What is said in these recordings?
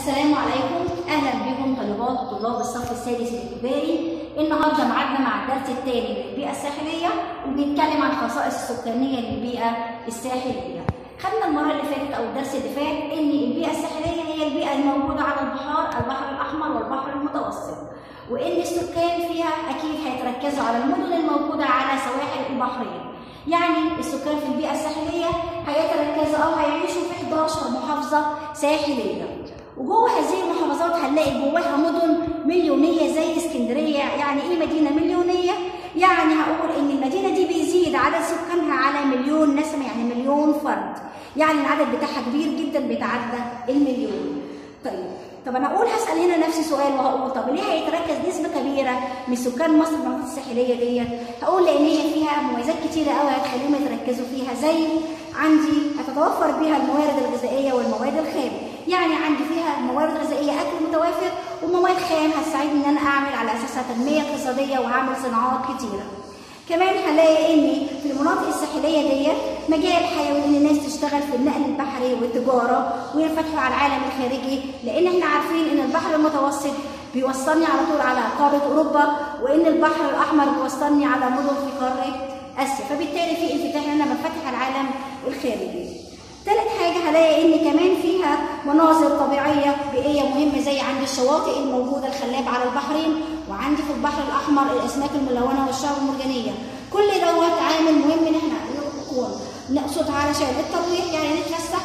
السلام عليكم اهلا بكم طالبات وطلاب الصف السادس الابتدائي النهارده معادنا مع الدرس الثاني من البيئه الساحليه وبنتكلم عن الخصائص السكانيه للبيئه الساحليه خدنا المره اللي فاتت او الدرس اللي فات ان البيئه الساحليه هي البيئه الموجوده على البحار البحر الاحمر والبحر المتوسط وان السكان فيها اكيد هيتركزوا على المدن الموجوده على سواحل البحرين يعني السكان في البيئه الساحليه هيتركزوا او هيعيشوا في 11 محافظه ساحليه وجوه هذه المحافظات هنلاقي جواها مدن مليونيه زي اسكندريه يعني ايه مدينه مليونيه يعني هقول ان المدينه دي بيزيد عدد سكانها على مليون نسمه يعني مليون فرد يعني العدد بتاعها كبير جدا بيتعدى المليون طيب طب انا اقول هسال هنا نفسي سؤال وهقول طب ليه هيتركز نسبه كبيره من سكان مصر المناطق الساحليه ديت هقول لان هي فيها مميزات كتيره قوي هتخليهم يتركزوا فيها زي عندي هتتوفر بها الموارد الغذائيه والمواد الخام يعني عندي فيها موارد غذائيه اكل متوافر ومواد خام هتساعدني ان انا اعمل على اساسها تنميه اقتصاديه وهعمل صناعات كتيره كمان هلاقي ان في المناطق الساحليه ديت مجال حيوي ان الناس تشتغل في النقل البحري والتجاره وينفتحوا على العالم الخارجي لان احنا عارفين ان البحر المتوسط بيوصلني على طول على قاره اوروبا وان البحر الاحمر بيوصلني على مدن في قاره اسيا فبالتالي في انفتاح ان انا بفتح العالم الخارجي ثالث حاجة هلاقي إن كمان فيها مناظر طبيعية بيئية مهمة زي عند الشواطئ الموجودة الخلاب على البحرين وعندي في البحر الأحمر الأسماك الملونة والشعب المرجانية كل دوت عامل مهم إن إحنا نكون نقصد علشان الترويح يعني نتفسح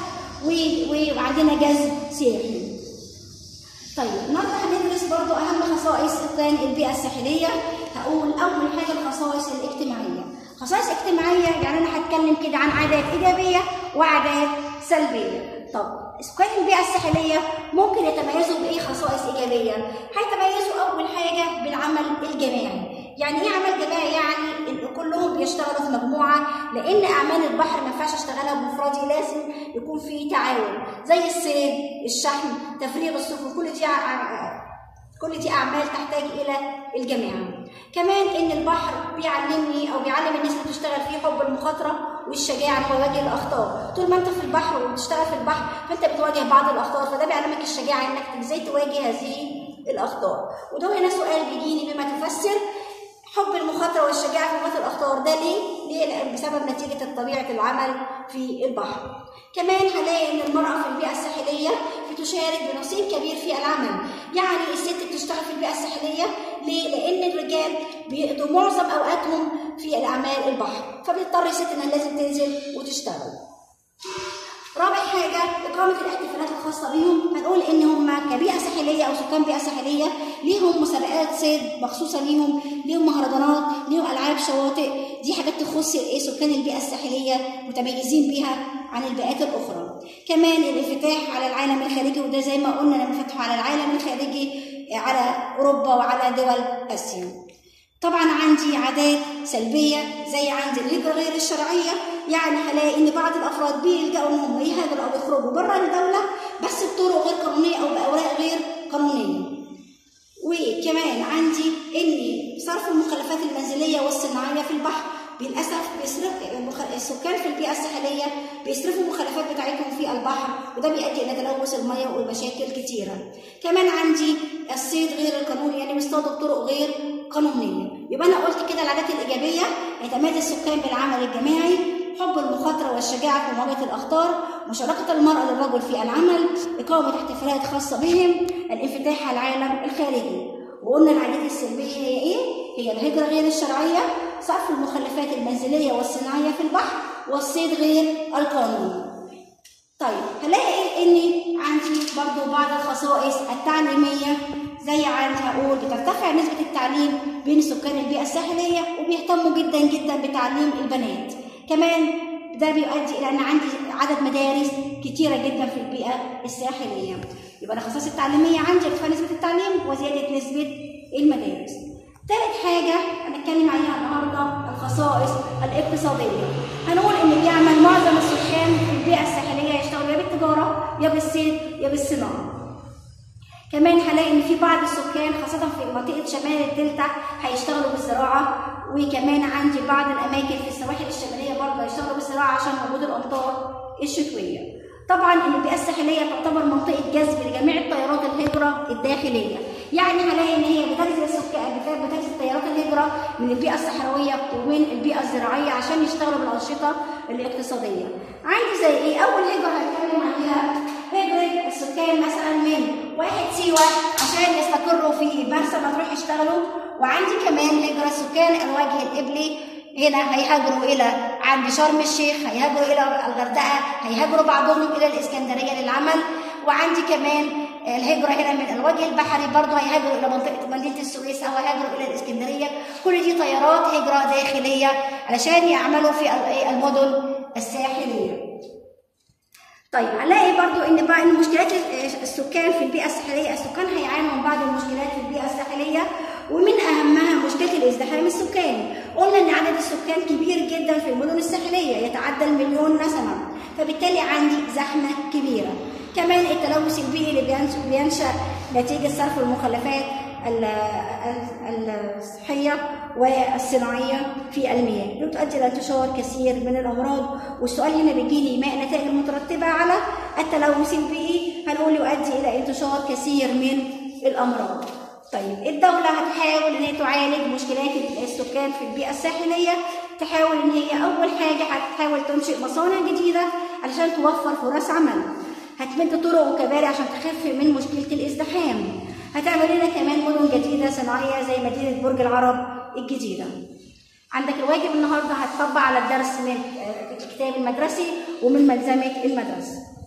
وعندنا جذب سياحي. طيب النهارده هندرس برضو أهم خصائص سكان البيئة الساحلية هقول أول حاجة الخصائص الاجتماعية. خصائص اجتماعية يعني أنا هتكلم كده عن عادات إيجابية وعادات سلبية. طب سكان البيئة الساحلية ممكن يتميزوا بإيه خصائص إيجابية؟ هيتميزوا أول حاجة بالعمل الجماعي. يعني إيه عمل جماعي؟ يعني إن كلهم بيشتغلوا في مجموعة لأن أعمال البحر ما ينفعش أشتغلها بمفردي لازم يكون في تعاون زي الصيد، الشحن، تفريغ السفن كل دي كل دي اعمال تحتاج الى الجماعه كمان ان البحر بيعلمني او بيعلم الناس اللي بتشتغل فيه حب المخاطره والشجاعه ان هو يواجه الاخطار طول ما انت في البحر وبتشتغل في البحر فانت بتواجه بعض الاخطار فده بيعلمك الشجاعه انك ازاي تواجه هذه الاخطار وده هنا سؤال بيجيني بما تفسر حب المخاطره والشجاعه في مواجهه الاخطار ده ليه؟ ليه؟ بسبب نتيجه طبيعه العمل في البحر. كمان هلاقي ان المراه في البيئه الساحليه بتشارك بنصيب كبير في العمل، يعني الست بتشتغل في البيئه الساحليه ليه؟ لان الرجال بيقضوا معظم اوقاتهم في الاعمال البحر، فبتضطر الست انها لازم تنزل وتشتغل. رابع حاجة إقامة الاحتفالات الخاصة بيهم هنقول إن هم كبيئة ساحلية أو سكان بيئة ساحلية ليهم مسابقات صيد مخصوصة ليهم، ليهم مهرجانات، ليهم ألعاب شواطئ، دي حاجات تخص إيه سكان البيئة الساحلية متميزين بيها عن البيئات الأخرى. كمان الانفتاح على العالم الخارجي وده زي ما قلنا لما فتحوا على العالم الخارجي على أوروبا وعلى دول آسيا. طبعا عندي عادات سلبيه زي عندي الهجره غير الشرعيه يعني هلاقي ان بعض الافراد بيلجأوا ان هم يهاجروا او يخرجوا بره الدوله بس بطرق غير قانونيه او باوراق غير قانونيه. وكمان عندي ان صرف المخلفات المنزليه والصناعيه في البحر للاسف بيصرف السكان في البيئه الساحليه بيصرفوا المخلفات بتاعتهم في البحر وده بيؤدي الى تلوث الميه ومشاكل كتيره. كمان عندي الصيد غير القانوني يعني بيصطادوا بطرق غير قانونيه. يبقى انا قلت كده العادات الايجابيه يتميز السكان بالعمل الجماعي، حب المخاطره والشجاعه في مواجهه الاخطار، مشاركه المراه للرجل في العمل، اقامه احتفالات خاصه بهم، الانفتاح على العالم الخارجي. وقلنا العادات السلبيه هي ايه؟ هي الهجره غير الشرعيه، صرف المخلفات المنزليه والصناعيه في البحر، والصيد غير القانوني. طيب هلاقي ان عندي برضو بعض الخصائص التعليميه زي عندي هقول بترتفع نسبه التعليم بين سكان البيئه الساحليه وبيهتموا جدا جدا بتعليم البنات. كمان ده بيؤدي الى ان عندي عدد مدارس كتيره جدا في البيئه الساحليه. يبقى الخصائص التعليميه عندي ارتفاع نسبه التعليم وزياده نسبه المدارس. ثالث حاجة هنتكلم عليها النهاردة الخصائص الاقتصادية. هنقول إن بيعمل معظم السكان في البيئة الساحلية يشتغلوا يا بالتجارة يا بالصيد يا بالصناعة. كمان هلاقي إن في بعض السكان خاصة في منطقة شمال الدلتا هيشتغلوا بالزراعة وكمان عندي بعض الأماكن في السواحل الشمالية برضه هيشتغلوا بالزراعة عشان وجود الأمطار الشتوية. طبعا البيئه الساحليه تعتبر منطقه جذب لجميع الطيارات الهجره الداخليه يعني هلاقي ان هي بتجذب السكان بتجذب طيارات الهجره من البيئه الصحراويه ومن البيئه الزراعيه عشان يشتغلوا بالانشطه الاقتصاديه عندي زي ايه اول هجره هتكلم عليها هجره السكان مثلا من واحد سيوه عشان يستقروا في مرسى مطروح يشتغلوا وعندي كمان هجره سكان الوجه القبلي هنا هيهاجروا الى عند شرم الشيخ هيهاجروا الى الغردقه هيهاجروا بعضهم الى الاسكندريه للعمل وعندي كمان الهجرة هنا من الوجه البحري برضه هيهاجروا إلى منطقة مدينة السويس أو هيهاجروا إلى الإسكندرية كل دي طيارات هجرة داخلية علشان يعملوا في المدن الساحلية طيب هنلاقي برضو ان بقى ان مشكلات السكان في البيئه الساحليه السكان هيعانوا من بعض المشكلات في البيئه الساحليه ومن اهمها مشكله الازدحام السكاني قلنا ان عدد السكان كبير جدا في المدن الساحليه يتعدى المليون نسمه فبالتالي عندي زحمه كبيره كمان التلوث البيئي اللي بينشا نتيجه صرف المخلفات الصحيه والصناعيه في المياه بتؤدي الى انتشار كثير من الامراض والسؤال هنا بيجي لي ما النتائج المترتبه على التلوث البيئي هنقول يؤدي الى انتشار كثير من الامراض طيب الدولة هتحاول إن هي تعالج مشكلات السكان في البيئة الساحلية تحاول إن هي أول حاجة هتحاول تنشئ مصانع جديدة علشان توفر فرص عمل هتمد طرق وكباري عشان تخف من مشكلة الازدحام هتعمل لنا كمان مدن جديدة صناعية زي مدينة برج العرب الجديدة عندك الواجب النهاردة هتطبق على الدرس من الكتاب المدرسي ومن ملزمة المدرسة